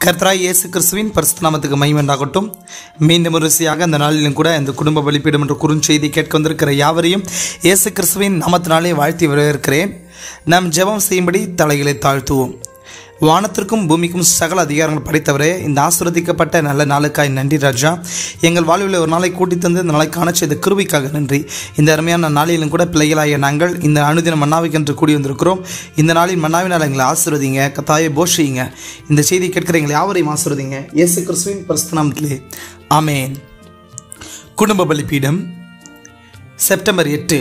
கர்த்தராய் இயேசு கிறிஸ்துவின் பரிசுத்த நாமத்துக்கு மைமண்டாகட்டும் மீண்டும் ருசியாக அந்த நாளிலும் கூட இந்த குடும்ப பலிப்பீடம் என்ற குறுஞ்செய்தி கேட்க வந்திருக்கிற யாவரையும் இயேசு கிறிஸ்துவின் நாமத்தினாலே வாழ்த்தி வரவேற்கிறேன் நாம் ஜெபம் செய்யும்படி தலைகளை தாழ்த்துவோம் வானத்திற்கும் பூமிக்கும் சகல அதிகாரங்கள் படைத்தவரே இந்த ஆசிர்வதிக்கப்பட்ட நல்ல நாளுக்காய் நன்றி ராஜா எங்கள் வாழ்வில் ஒரு நாளை கூட்டி தந்து இந்த நாளை காண செய்த கிருபைக்காக நன்றி இந்த அருமையான நாளிலும் கூட பிள்ளைகளாகிய நாங்கள் இந்த அனுதின மன்னாவுக்கென்று கூடி வந்திருக்கிறோம் இந்த நாளின் மன்னாவினால் எங்களை ஆசிர்வதிங்க கத்தாயை போஷிங்க இந்த செய்தி கேட்கிற எங்களை யாவரையும் ஆசிர்வதிங்க இயேசு கிறிஸ்துவின் பரிசுத்தநாமத்திலே ஆமேன் குடும்ப பலிப்பீடம் செப்டம்பர் எட்டு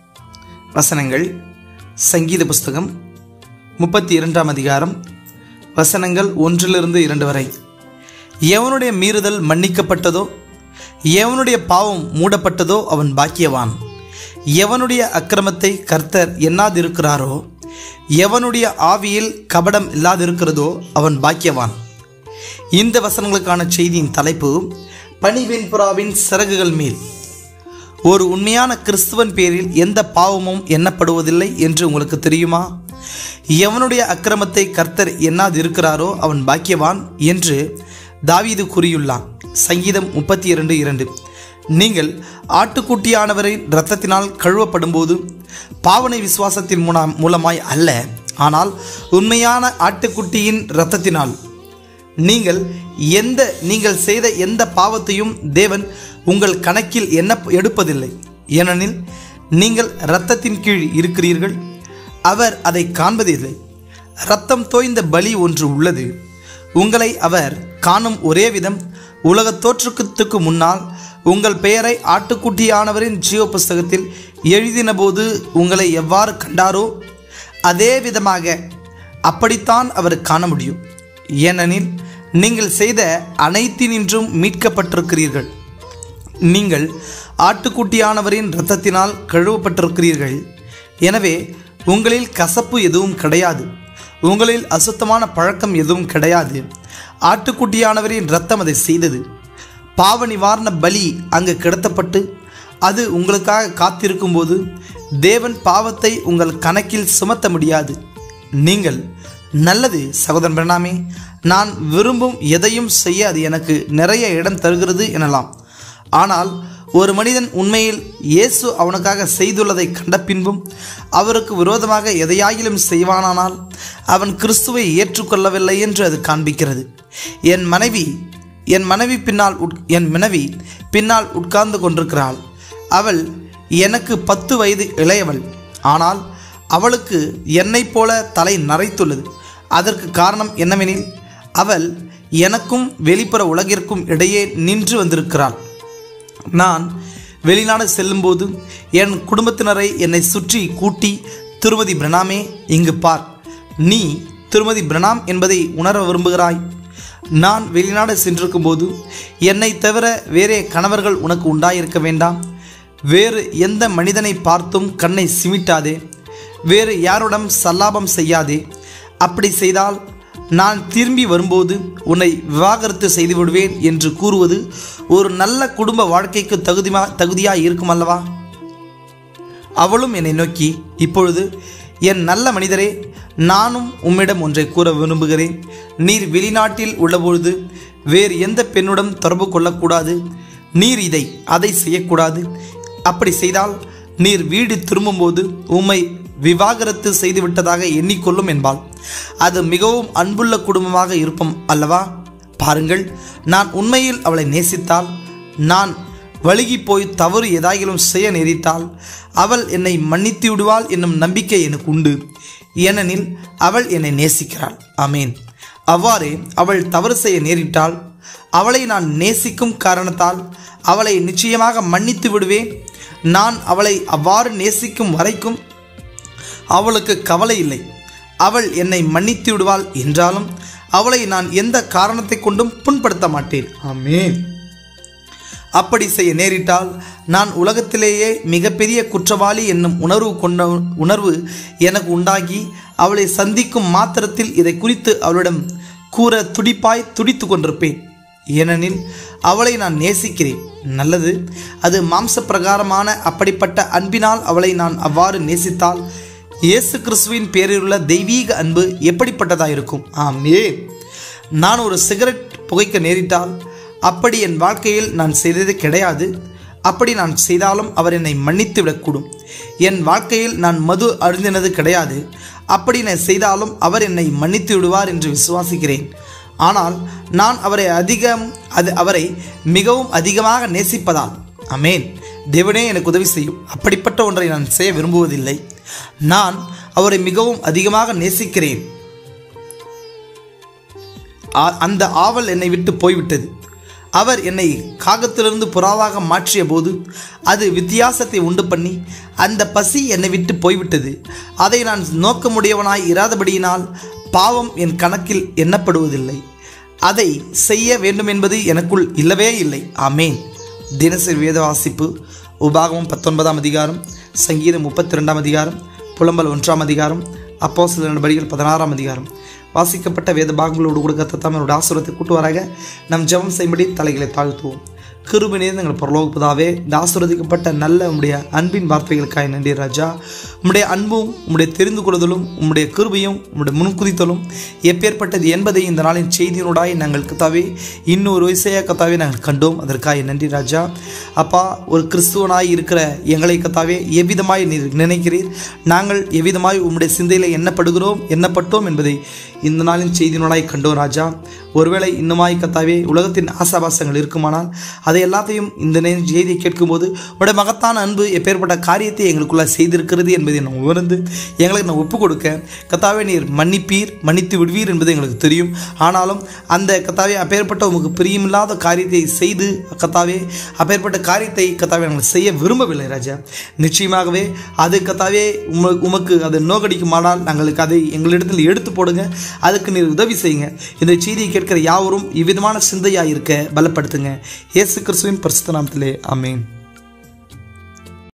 வசனங்கள் சங்கீத புஸ்தகம் முப்பத்தி இரண்டாம் அதிகாரம் வசனங்கள் ஒன்றிலிருந்து இரண்டு வரை எவனுடைய மீறுதல் மன்னிக்கப்பட்டதோ எவனுடைய பாவம் மூடப்பட்டதோ அவன் பாக்கியவான் எவனுடைய அக்கிரமத்தை கர்த்தர் எண்ணாதிருக்கிறாரோ எவனுடைய ஆவியில் கபடம் இல்லாதிருக்கிறதோ அவன் பாக்கியவான் இந்த வசனங்களுக்கான செய்தியின் தலைப்பு பனிவெண் புறாவின் சிறகுகள் மேல் ஒரு உண்மையான கிறிஸ்துவன் பேரில் எந்த பாவமும் எண்ணப்படுவதில்லை என்று உங்களுக்கு தெரியுமா எவனுடைய அக்கிரமத்தை கர்த்தர் எண்ணாது இருக்கிறாரோ அவன் பாக்கியவான் என்று தாவீது கூறியுள்ளான் சங்கீதம் முப்பத்தி இரண்டு இரண்டு நீங்கள் ஆட்டுக்குட்டியானவரின் இரத்தத்தினால் கழுவப்படும்போது பாவனை விசுவாசத்தின் மூலம் மூலமாய் அல்ல ஆனால் உண்மையான ஆட்டுக்குட்டியின் இரத்தத்தினால் நீங்கள் எந்த நீங்கள் செய்த எந்த பாவத்தையும் தேவன் உங்கள் கணக்கில் என்ன எடுப்பதில்லை ஏனெனில் நீங்கள் இரத்தத்தின் கீழ் இருக்கிறீர்கள் அவர் அதை காண்பதில்லை இரத்தம் தோய்ந்த பலி ஒன்று உள்ளது உங்களை அவர் காணும் ஒரே விதம் உலகத் தோற்றத்துக்கு முன்னால் உங்கள் பெயரை ஆட்டுக்குட்டியானவரின் ஜீவ புஸ்தகத்தில் எழுதினபோது உங்களை எவ்வாறு கண்டாரோ அதே விதமாக அப்படித்தான் அவர் காண முடியும் ஏனெனில் நீங்கள் செய்த அனைத்தினின்றும் மீட்கப்பட்டிருக்கிறீர்கள் நீங்கள் ஆட்டுக்குட்டியானவரின் இரத்தத்தினால் கழுவப்பட்டிருக்கிறீர்கள் எனவே உங்களில் கசப்பு எதுவும் கிடையாது உங்களில் அசுத்தமான பழக்கம் எதுவும் கிடையாது ஆட்டுக்குட்டியானவரின் இரத்தம் அதை செய்தது பாவ நிவாரண பலி அங்கு கிடத்தப்பட்டு அது உங்களுக்காக காத்திருக்கும்போது தேவன் பாவத்தை உங்கள் கணக்கில் சுமத்த முடியாது நீங்கள் நல்லது சகோதரன் பிரணாமே நான் விரும்பும் எதையும் செய்ய அது எனக்கு நிறைய இடம் தருகிறது எனலாம் ஆனால் ஒரு மனிதன் உண்மையில் இயேசு அவனுக்காக செய்துள்ளதை கண்ட பின்பும் அவருக்கு விரோதமாக எதையாகிலும் செய்வானானால் அவன் கிறிஸ்துவை ஏற்றுக்கொள்ளவில்லை என்று அது காண்பிக்கிறது என் மனைவி என் மனைவி பின்னால் உட் என் மனைவி பின்னால் உட்கார்ந்து கொண்டிருக்கிறாள் அவள் எனக்கு பத்து வயது இளையவள் ஆனால் அவளுக்கு என்னைப் போல தலை நரைத்துள்ளது அதற்கு காரணம் என்னவெனில் அவள் எனக்கும் வெளிப்புற உலகிற்கும் இடையே நின்று வந்திருக்கிறாள் நான் வெளிநாடு செல்லும்போது என் குடும்பத்தினரை என்னை சுற்றி கூட்டி திருமதி பிரணாமே இங்கு பார் நீ திருமதி பிரணாம் என்பதை உணர விரும்புகிறாய் நான் வெளிநாடு சென்றிருக்கும்போது என்னை தவிர வேறே கணவர்கள் உனக்கு உண்டாயிருக்க வேண்டாம் வேறு எந்த மனிதனை பார்த்தும் கண்ணை சிமிட்டாதே வேறு யாருடன் சல்லாபம் செய்யாதே அப்படி செய்தால் நான் திரும்பி வரும்போது உன்னை விவாகரத்து செய்து விடுவேன் என்று கூறுவது ஒரு நல்ல குடும்ப வாழ்க்கைக்கு தகுதிமா தகுதியாக இருக்கும் அல்லவா அவளும் என்னை நோக்கி இப்பொழுது என் நல்ல மனிதரே நானும் உம்மிடம் ஒன்றை கூற விரும்புகிறேன் நீர் வெளிநாட்டில் உள்ளபொழுது வேறு எந்த பெண்ணுடன் தொடர்பு கொள்ளக்கூடாது நீர் இதை அதை செய்யக்கூடாது அப்படி செய்தால் நீர் வீடு திரும்பும்போது உம்மை விவாகரத்து செய்துவிட்டதாக எண்ணிக்கொள்ளும் என்பாள் அது மிகவும் அன்புள்ள குடும்பமாக இருப்போம் அல்லவா பாருங்கள் நான் உண்மையில் அவளை நேசித்தால் நான் வழுகி போய் தவறு ஏதாயிலும் செய்ய நேரிட்டால் அவள் என்னை மன்னித்து விடுவாள் என்னும் நம்பிக்கை எனக்கு உண்டு ஏனெனில் அவள் என்னை நேசிக்கிறாள் ஆமேன் அவ்வாறே அவள் தவறு செய்ய நேரிட்டால் அவளை நான் நேசிக்கும் காரணத்தால் அவளை நிச்சயமாக மன்னித்து விடுவேன் நான் அவளை அவ்வாறு நேசிக்கும் வரைக்கும் அவளுக்கு கவலை இல்லை அவள் என்னை மன்னித்து விடுவாள் என்றாலும் அவளை நான் எந்த காரணத்தை கொண்டும் புண்படுத்த மாட்டேன் ஆமேன் அப்படி செய்ய நேரிட்டால் நான் உலகத்திலேயே மிகப்பெரிய குற்றவாளி என்னும் உணர்வு கொண்ட உணர்வு எனக்கு உண்டாகி அவளை சந்திக்கும் மாத்திரத்தில் இதை குறித்து அவளிடம் கூற துடிப்பாய் துடித்து கொண்டிருப்பேன் ஏனெனில் அவளை நான் நேசிக்கிறேன் நல்லது அது மாம்ச பிரகாரமான அப்படிப்பட்ட அன்பினால் அவளை நான் அவ்வாறு நேசித்தால் இயேசு கிறிஸ்துவின் பேரிலுள்ள தெய்வீக அன்பு எப்படிப்பட்டதாக இருக்கும் ஆமே நான் ஒரு சிகரெட் புகைக்க நேரிட்டால் அப்படி என் வாழ்க்கையில் நான் செய்தது கிடையாது அப்படி நான் செய்தாலும் அவர் என்னை மன்னித்து விடக்கூடும் என் வாழ்க்கையில் நான் மது அருந்தினது கிடையாது அப்படி நான் செய்தாலும் அவர் என்னை மன்னித்து விடுவார் என்று விசுவாசிக்கிறேன் ஆனால் நான் அவரை அதிகம் அது அவரை மிகவும் அதிகமாக நேசிப்பதால் அமேன் தேவனே எனக்கு உதவி செய்யும் அப்படிப்பட்ட ஒன்றை நான் செய்ய விரும்புவதில்லை நான் அவரை மிகவும் அதிகமாக நேசிக்கிறேன் ஆ- அந்த ஆவல் என்னை விட்டு போய்விட்டது அவர் என்னை காகத்திலிருந்து புறாவாக மாற்றிய போது அது வித்தியாசத்தை உண்டு பண்ணி அந்த பசி என்னை விட்டு போய்விட்டது அதை நான் நோக்கமுடையவனாய் இராதபடியினால் பாவம் என் கணக்கில் எண்ணப்படுவதில்லை அதை செய்ய வேண்டும் என்பது எனக்குள் இல்லவே இல்லை ஆமேன் தினசரி வேத வாசிப்பு உபாகமம் பத்தொன்பதாம் அதிகாரம் சங்கீதம் முப்பத்தி ரெண்டாம் அதிகாரம் புலம்பல் ஒன்றாம் அதிகாரம் அப்போ சில நடவடிக்கைகள் பதினாறாம் அதிகாரம் வாசிக்கப்பட்ட வேத பாகங்களோடு கொடுக்க தத்தாமனோட ஆசுரத்தை கூட்டுவாராக நம் ஜெபம் செய்யும்படி தலைகளை தாழ்த்துவோம் கிருபை நேர்ந்து எங்கள் பரலோகப்பதாவே இந்த ஆசுரதிக்கப்பட்ட நல்ல உம்முடைய அன்பின் வார்த்தைகளுக்காய் நன்றி ராஜா உம்முடைய அன்பும் உம்முடைய தெரிந்து கொள்ளுதலும் உம்முடைய கிருபையும் உம்முடைய முன்குறித்தலும் எப்பேற்பட்டது என்பதை இந்த நாளின் செய்தியினூடாய் நாங்கள் கத்தாவே இன்னொரு விசைய கத்தாவே நாங்கள் கண்டோம் அதற்காக நன்றி ராஜா அப்பா ஒரு கிறிஸ்துவனாய் இருக்கிற எங்களை கத்தாவே எவ்விதமாய் நீர் நினைக்கிறீர் நாங்கள் எவ்விதமாய் உம்முடைய சிந்தையில் எண்ணப்படுகிறோம் எண்ணப்பட்டோம் என்பதை இந்த நாளின் செய்தியினூடாய் கண்டோம் ராஜா ஒருவேளை இன்னுமாய் கத்தாவே உலகத்தின் ஆசாபாசங்கள் இருக்குமானால் அதை எல்லாத்தையும் இந்த நே- செய்தியை கேட்கும்போது உடைய மகத்தான அன்பு எப்பேற்பட்ட காரியத்தை எங்களுக்குள்ள செய்திருக்கிறது என்பதை நான் உணர்ந்து எங்களுக்கு நான் ஒப்பு கொடுக்க கத்தாவே நீர் மன்னிப்பீர் மன்னித்து விடுவீர் என்பது எங்களுக்கு தெரியும் ஆனாலும் அந்த கத்தாவே அப்பேற்பட்ட உமக்கு பிரியமில்லாத காரியத்தை செய்து கத்தாவே அப்பேற்பட்ட காரியத்தை கத்தாவே நாங்கள் செய்ய விரும்பவில்லை ராஜா நிச்சயமாகவே அது கத்தாவே உம உமக்கு அது நோக்கடிக்குமானால் நாங்களுக்கு அதை எங்களிடத்தில் எடுத்து போடுங்க அதுக்கு நீர் உதவி செய்யுங்க இந்த செய்தியை கேட்கிற யாவரும் இவ்விதமான சிந்தையாக இருக்க பலப்படுத்துங்க இயேசு கிறிஸ்துவின் பரிசுத்த நாமத்திலே ஆமென்